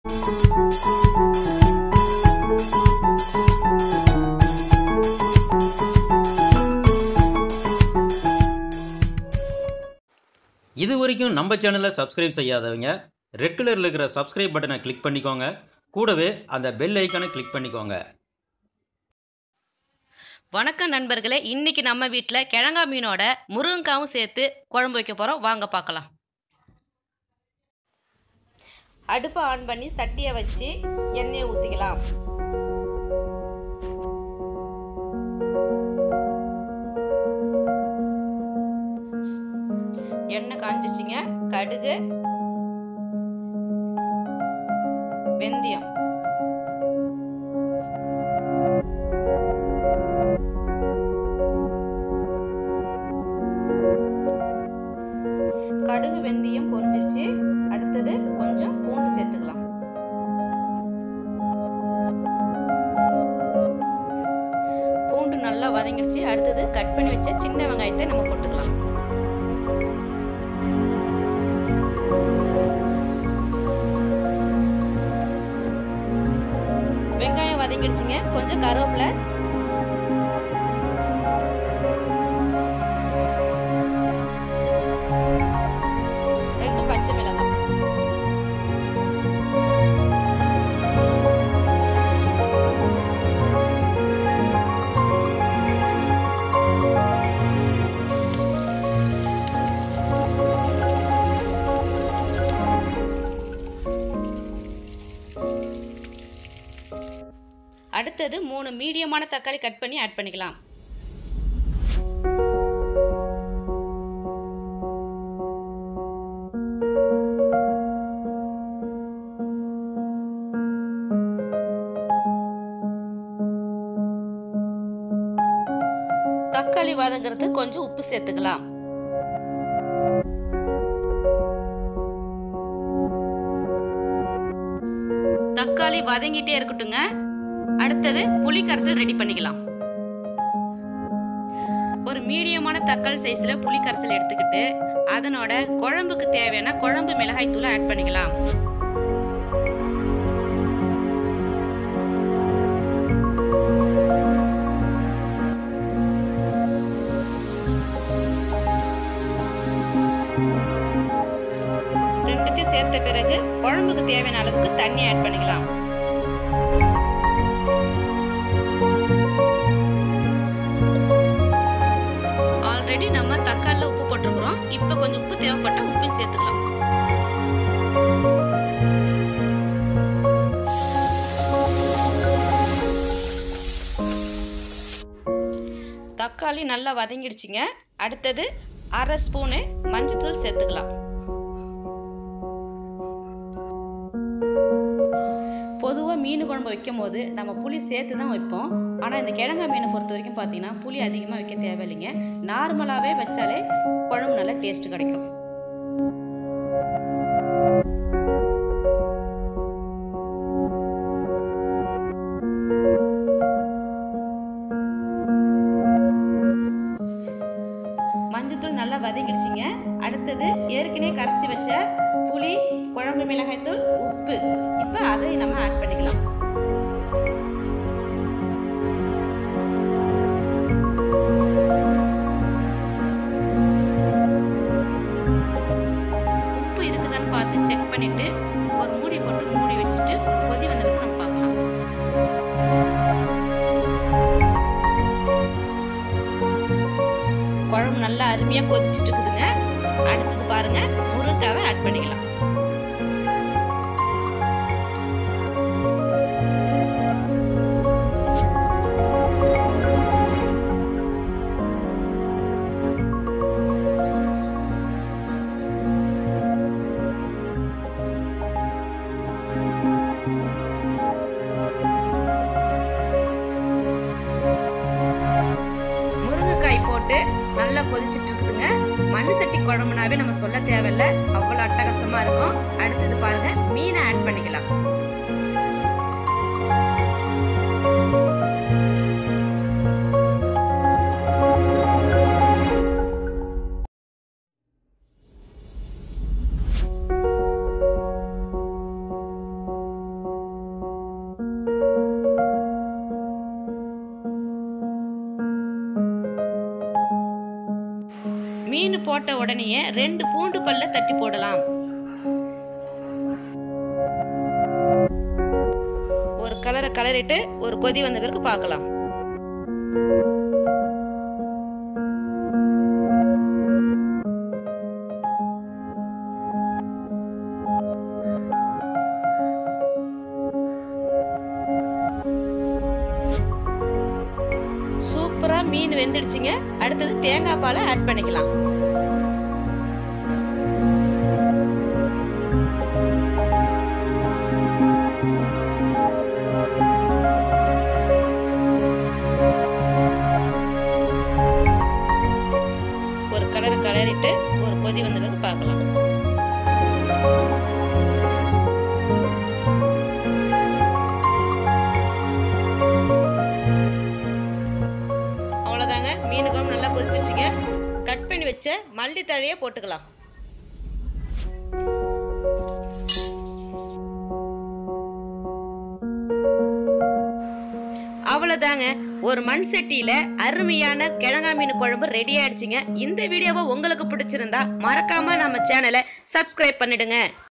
இது வரைக்கும் நம்ம சேனலை சப்ஸ்கிரைப் செய்யாதவங்க ரெட் கலரில் இருக்கிற சப்ஸ்கிரைப் பட்டனை கிளிக் பண்ணிக்கோங்க கூடவே அந்த பெல் ஐக்கானை கிளிக் பண்ணிக்கோங்க வணக்கம் நண்பர்களே இன்னைக்கு நம்ம வீட்டில் கிழங்கா மீனோட முருங்கைக்காவும் சேர்த்து குழம்பு வைக்க போகிறோம் வாங்க பார்க்கலாம் அடுப்பை ஆன் பண்ணி சட்டியை வச்சு எண்ணெயை ஊற்றிக்கலாம் எண்ணெய் காஞ்சிச்சுங்க கடுகு வெந்தயம் கடுகு வெந்தயம் பொரிஞ்சிருச்சு அடுத்தது கொஞ்சம் பூண்டு சேர்த்துக்கலாம் பூண்டு நல்லா வதங்கிடுச்சு அடுத்தது கட் பண்ணி வச்ச சின்ன வெங்காயத்தை நம்ம போட்டுக்கலாம் வெங்காயம் வதங்கிடுச்சுங்க கொஞ்சம் கருவேப்பிலை ரெண்டு பச்சை மிளகாய் அடுத்தது மூணு மீடியமான தக்காளி கட் பண்ணி ஆட் பண்ணிக்கலாம் தக்காளி வதங்கிறது கொஞ்சம் உப்பு சேர்த்துக்கலாம் தக்காளி வதங்கிட்டே இருக்கட்டுங்க அடுத்தது புளி கரைசல் ரெடி பண்ணிக்கலாம் ஒரு மீடியமான தக்காளி சைஸில் புளி கரைசல் எடுத்துக்கிட்டு அதனோட குழம்புக்கு தேவையான குழம்பு மிளகாய் தூளை ஆட் பண்ணிக்கலாம் ரெண்டுத்தையும் சேர்த்த பிறகு குழம்புக்கு தேவையான அளவுக்கு தண்ணி ஆட் பண்ணிக்கலாம் ஆல்ரெடி நம்ம தக்காளியில் உப்பு போட்டிருக்கிறோம் இப்போ கொஞ்சம் உப்பு தேவைப்பட்டா உப்பையும் சேர்த்துக்கலாம் தக்காளி நல்லா வதங்கிடுச்சுங்க அடுத்தது அரை ஸ்பூனு மஞ்சத்தூள் சேர்த்துக்கலாம் பொதுவாக மீன் குழம்பு வைக்கும் போது நம்ம புளி சேர்த்து தான் வைப்போம் ஆனால் இந்த கிழங்கா மீனை பொறுத்த வரைக்கும் பார்த்தீங்கன்னா புளி அதிகமாக வைக்க தேவையில்லைங்க நார்மலாகவே வச்சாலே குழம்பு நல்லா டேஸ்ட் கிடைக்கும் மஞ்சத்தூள் நல்லா வதங்கிடுச்சிங்க அடுத்தது ஏற்கனவே கரைச்சி வச்ச புளி குழம்பு மிளகாய்த்தூள் உப்பு இப்போ அதை நம்ம ஆட் பண்ணிக்கலாம் உப்பு இருக்குதான்னு பார்த்து செக் பண்ணிட்டு ஒரு மூடி போட்டு மூடி வச்சுட்டு ஒரு கொதி வந்ததுக்கு நம்ம பார்க்கலாம் குழம்பு நல்லா அருமையாக கொதிச்சுட்டு இருக்குதுங்க அடுத்தது பாருங்க முருங்காவை ஆட் பண்ணிக்கலாம் முருங்கைக்காய் போட்டு நல்லா கொதிச்சிட்டு இருக்குதுங்க மண் சட்டி குழம்புனாவே நம்ம சொல்ல தேவையில்ல அவ்வளோ அட்டகாசமா இருக்கும் அடுத்தது பாருங்க மீனை ஆட் பண்ணிக்கலாம் மீன் போட்ட உடனேயே ரெண்டு பூண்டு பல்ல தட்டி போடலாம் ஒரு கலரை கலரிட்டு ஒரு கொதி வந்த பிறகு பார்க்கலாம் சூப்பரா மீன் வெந்துடுச்சுங்க அடுத்தது தேங்காய் பாலை ஆட் பண்ணிக்கலாம் ஒரு கலர் கலரிட்டு ஒரு கொதி வந்த பிறகு பார்க்கலாம் அவ்வளோதாங்க மீன் குழம்பு நல்லா கொதிச்சிருச்சுங்க கட் பண்ணி வச்ச மல்லி தழையை போட்டுக்கலாம் அவ்வளோதாங்க ஒரு மண் சட்டியில அருமையான கிழங்கா மீன் குழம்பு ரெடி ஆயிடுச்சுங்க இந்த வீடியோவை உங்களுக்கு பிடிச்சிருந்தா மறக்காம நம்ம சேனலை சப்ஸ்கிரைப் பண்ணிடுங்க